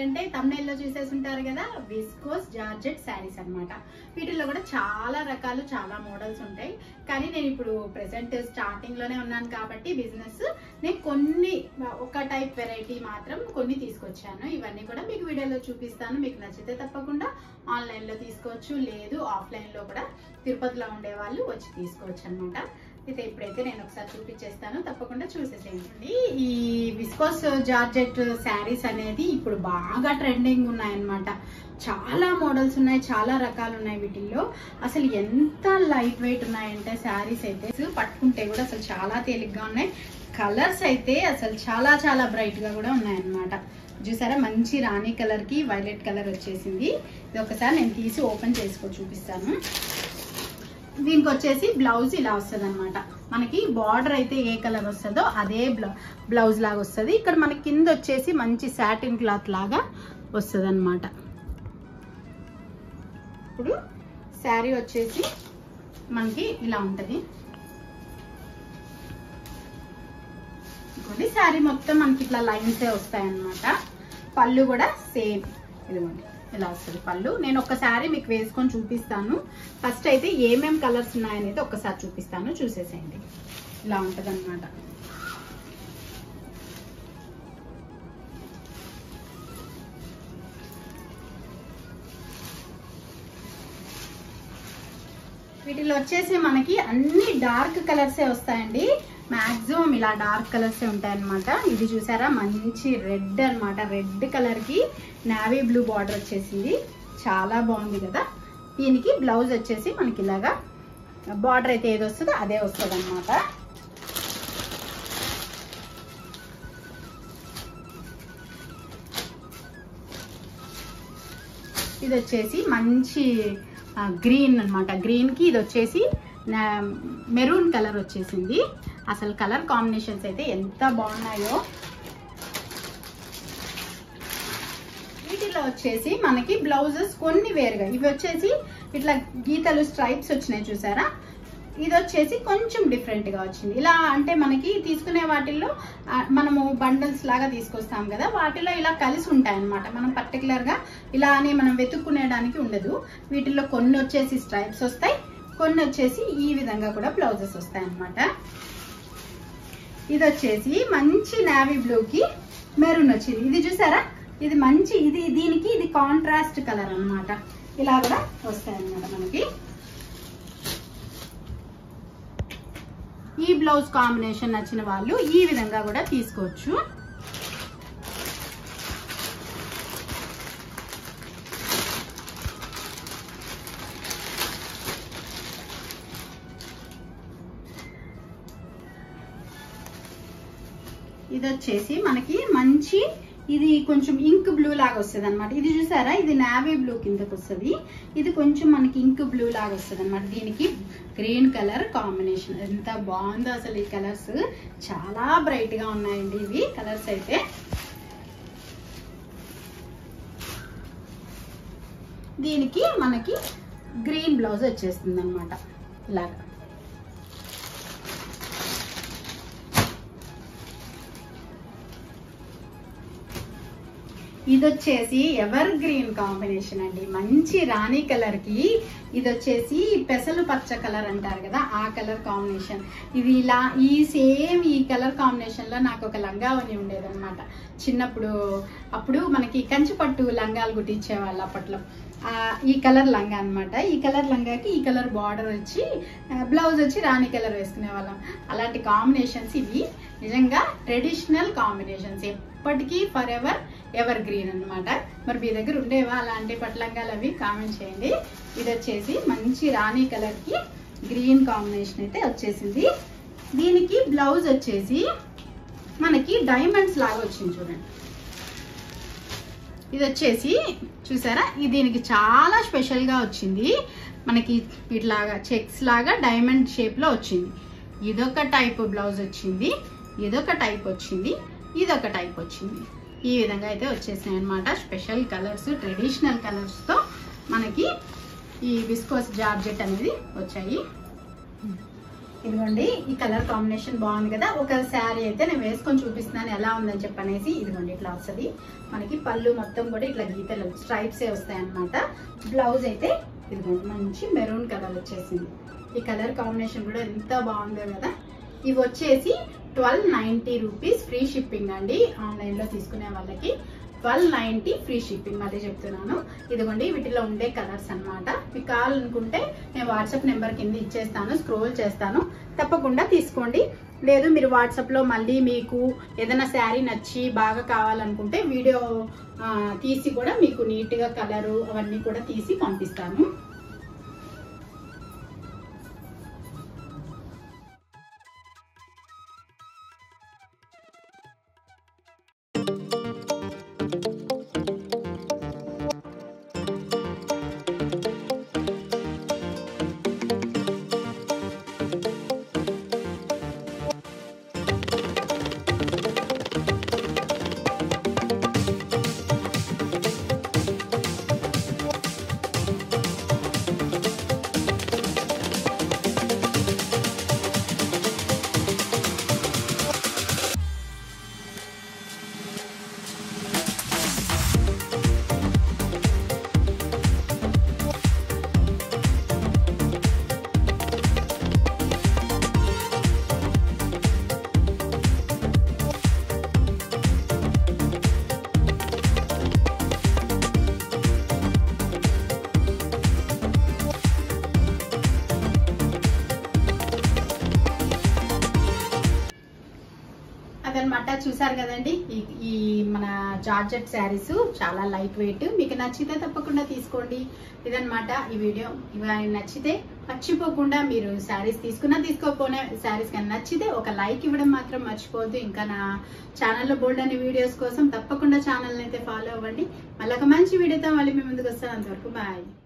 ఏంటంటే thumbnail లో చూసేసి ఉంటారు కదా విస్కోస్ జార్జెట్ శారీస్ అన్నమాట వీటిల్లో కూడా చాలా రకాలు చాలా మోడల్స్ ఉంటాయి కానీ నేను ఇప్పుడు ప్రెసెంట్ స్టార్టింగ్ లోనే ఉన్నాను కాబట్టి బిజినెస్ నేను కొన్ని ఒక టైప్ వెరైటీ మాత్రం కొన్ని తీసుకొచ్చాను ఇవన్నీ కూడా మీకు వీడియోలో చూపిస్తాను మీకు నచ్చితే తప్పకుండా ఆన్లైన్ లో తీసుకోవచ్చు లేదు ఆఫ్లైన్ లో కూడా తిరుపతిలో ఉండే వాళ్ళు వచ్చి తీసుకోవచ్చు అనమాట అయితే ఇప్పుడైతే నేను ఒకసారి చూపించేస్తాను తప్పకుండా చూసేసేయండి ఈ విస్కోస్ జార్జెట్ శారీస్ అనేది ఇప్పుడు బాగా ట్రెండింగ్ ఉన్నాయన్నమాట చాలా మోడల్స్ ఉన్నాయి చాలా రకాలు ఉన్నాయి వీటిల్లో అసలు ఎంత లైట్ వెయిట్ ఉన్నాయంటే శారీస్ అయితే పట్టుకుంటే కూడా అసలు చాలా తేలిగ్గా ఉన్నాయి కలర్స్ అయితే అసలు చాలా చాలా బ్రైట్ గా కూడా ఉన్నాయన్నమాట చూసారా మంచి రాణి కలర్ కి వైలెట్ కలర్ వచ్చేసింది ఇది ఒకసారి నేను తీసి ఓపెన్ చేసుకో చూపిస్తాను దీనికి వచ్చేసి బ్లౌజ్ ఇలా వస్తుంది అనమాట మనకి బార్డర్ అయితే ఏ కలర్ వస్తుందో అదే బ్లౌజ్ లాగా వస్తుంది ఇక్కడ మనకి కింద వచ్చేసి మంచి సాటిన్ క్లాత్ లాగా వస్తుంది అనమాట ఇప్పుడు శారీ వచ్చేసి మనకి ఇలా ఉంటుంది ఇంకోటి శారీ మొత్తం మనకి ఇట్లా లైన్సే వస్తాయి అన్నమాట పళ్ళు కూడా సేమ్ ఇదిగోండి ఇలా వస్తుంది పళ్ళు నేను ఒక్కసారి మీకు వేసుకొని చూపిస్తాను ఫస్ట్ అయితే ఏమేం కలర్స్ ఉన్నాయనేది ఒక్కసారి చూపిస్తాను చూసేసేయండి ఇలా ఉంటుంది అనమాట వీటిలో వచ్చేసి మనకి అన్ని డార్క్ కలర్సే వస్తాయండి మాక్సిమం ఇలా డార్క్ కలర్సే ఉంటాయి అనమాట ఇది చూసారా మంచి రెడ్ అన్నమాట రెడ్ కలర్ కి నావీ బ్లూ బార్డర్ వచ్చేసింది చాలా బాగుంది కదా దీనికి బ్లౌజ్ వచ్చేసి మనకి ఇలాగా బార్డర్ అయితే ఏది వస్తుందో అదే వస్తుంది అనమాట ఇది వచ్చేసి మంచి గ్రీన్ అనమాట గ్రీన్ కి ఇది వచ్చేసి మెరూన్ కలర్ వచ్చేసింది అసలు కలర్ కాంబినేషన్స్ అయితే ఎంత బాగున్నాయో వీటిలో వచ్చేసి మనకి బ్లౌజెస్ కొన్ని వేరుగా ఇవి వచ్చేసి ఇట్లా గీతలు స్ట్రైప్స్ వచ్చినాయి చూసారా ఇది వచ్చేసి కొంచెం డిఫరెంట్ గా వచ్చింది ఇలా అంటే మనకి తీసుకునే వాటిల్లో ఆ, మనము బండల్స్ లాగా తీసుకొస్తాం కదా వాటిలో ఇలా కలిసి ఉంటాయి అన్నమాట మనం పర్టికులర్ గా ఇలా అని మనం వెతుక్కునేడానికి ఉండదు వీటిల్లో కొన్ని వచ్చేసి స్ట్రైప్స్ వస్తాయి కొన్ని వచ్చేసి ఈ విధంగా కూడా బ్లౌజెస్ వస్తాయి అన్నమాట ఇది వచ్చేసి మంచి నావీ బ్లూకి మెరూన్ వచ్చింది ఇది చూసారా ఇది మంచి ఇది దీనికి ఇది కాంట్రాస్ట్ కలర్ అన్నమాట ఇలా కూడా వస్తాయి అన్నమాట మనకి ఈ బ్లౌజ్ కాంబినేషన్ నచ్చిన వాళ్ళు ఈ విధంగా కూడా తీసుకోవచ్చు ఇది వచ్చేసి మనకి మంచి ఇది కొంచెం ఇంక్ బ్లూ లాగా వస్తుంది అనమాట ఇది చూసారా ఇది నావీ బ్లూ కిందకి వస్తుంది ఇది కొంచెం మనకి ఇంక్ బ్లూ లాగా వస్తుంది అనమాట దీనికి గ్రీన్ కలర్ కాంబినేషన్ ఎంత బాగుందో అసలు ఈ కలర్స్ చాలా బ్రైట్ గా ఉన్నాయండి ఇవి కలర్స్ అయితే దీనికి మనకి గ్రీన్ బ్లౌజ్ వచ్చేస్తుంది అనమాట ఇలాగా ఇది వచ్చేసి ఎవర్ గ్రీన్ కాంబినేషన్ అండి మంచి రాణి కలర్ కి ఇది వచ్చేసి పెసలు పచ్చ కలర్ అంటారు కదా ఆ కలర్ కాంబినేషన్ ఇది ఇలా ఈ సేమ్ ఈ కలర్ కాంబినేషన్ లో నాకు ఒక లంగావని ఉండేది అనమాట చిన్నప్పుడు అప్పుడు మనకి కంచి పట్టు లంగాలు కుట్టించేవాళ్ళు అప్పట్లో ఆ, ఈ కలర్ లంగా అన్నమాట ఈ కలర్ లంగాకి ఈ కలర్ బార్డర్ వచ్చి బ్లౌజ్ వచ్చి రాణి కలర్ వేసుకునే వాళ్ళం అలాంటి కాంబినేషన్స్ ఇవి నిజంగా ట్రెడిషనల్ కాంబినేషన్స్ ఎప్పటికీ ఫర్ ఎవర్ ఎవర్ గ్రీన్ అన్నమాట మరి మీ దగ్గర ఉండేవా అలాంటి పట్లంగాలు అవి కామెంట్ చేయండి ఇది వచ్చేసి మంచి రాణి కలర్ కి గ్రీన్ కాంబినేషన్ అయితే వచ్చేసింది దీనికి బ్లౌజ్ వచ్చేసి మనకి డైమండ్స్ లాగా వచ్చింది చూడండి ఇది వచ్చేసి చూసారా ఇది దీనికి చాలా స్పెషల్ గా వచ్చింది మనకి ఇట్లాగా చెక్స్ లాగా డైమండ్ షేప్ లో వచ్చింది ఇదొక టైప్ బ్లౌజ్ వచ్చింది ఇదొక టైప్ వచ్చింది ఇదొక టైప్ వచ్చింది ఈ విధంగా అయితే వచ్చేసాయి అనమాట స్పెషల్ కలర్స్ ట్రెడిషనల్ కలర్స్ తో మనకి ఈ విస్కోస్ జార్జెట్ అనేది వచ్చాయి ఇదిగోండి ఈ కలర్ కాంబినేషన్ బాగుంది కదా ఒక శారీ అయితే నేను వేసుకొని చూపిస్తున్నాను ఎలా ఉందని చెప్పనేసి ఇదిగోండి ఇట్లా వస్తుంది మనకి పళ్ళు మొత్తం కూడా ఇట్లా గీతలు స్ట్రైప్స్ ఏ వస్తాయి అనమాట బ్లౌజ్ అయితే ఇదిగోండి మంచి మెరూన్ కలర్ వచ్చేసింది ఈ కలర్ కాంబినేషన్ కూడా ఎంత బాగుందో కదా ఇవి వచ్చేసి twelve ninety rupees free shipping అండి ఆన్లైన్లో తీసుకునే వాళ్ళకి ట్వెల్వ్ నైంటీ ఫ్రీ షిప్పింగ్ మళ్ళీ చెప్తున్నాను ఇదిగోండి వీటిలో ఉండే కలర్స్ అన్నమాట మీకు కావాలనుకుంటే నేను వాట్సాప్ నెంబర్ కింద ఇచ్చేస్తాను స్క్రోల్ చేస్తాను తప్పకుండా తీసుకోండి లేదు మీరు వాట్సాప్లో మళ్ళీ మీకు ఏదైనా శారీ నచ్చి బాగా కావాలనుకుంటే వీడియో ఆ, తీసి కూడా మీకు నీట్గా కలరు అవన్నీ కూడా తీసి పంపిస్తాను అదనమాట చూసారు కదండి ఈ ఈ మన జార్జెట్ శారీస్ చాలా లైట్ వెయిట్ మీకు నచ్చితే తప్పకుండా తీసుకోండి ఇదనమాట ఈ వీడియో ఇవి నచ్చితే మర్చిపోకుండా మీరు శారీస్ తీసుకున్నా తీసుకోకపోయినా శారీస్ కానీ నచ్చితే ఒక లైక్ ఇవ్వడం మాత్రం మర్చిపోవద్దు ఇంకా నా ఛానల్లో బోల్డ్ అనే వీడియోస్ కోసం తప్పకుండా ఛానల్ని అయితే ఫాలో అవ్వండి మళ్ళీ ఒక మంచి వీడియోతో మళ్ళీ మీ ముందుకు వస్తాను అంతవరకు బాయ్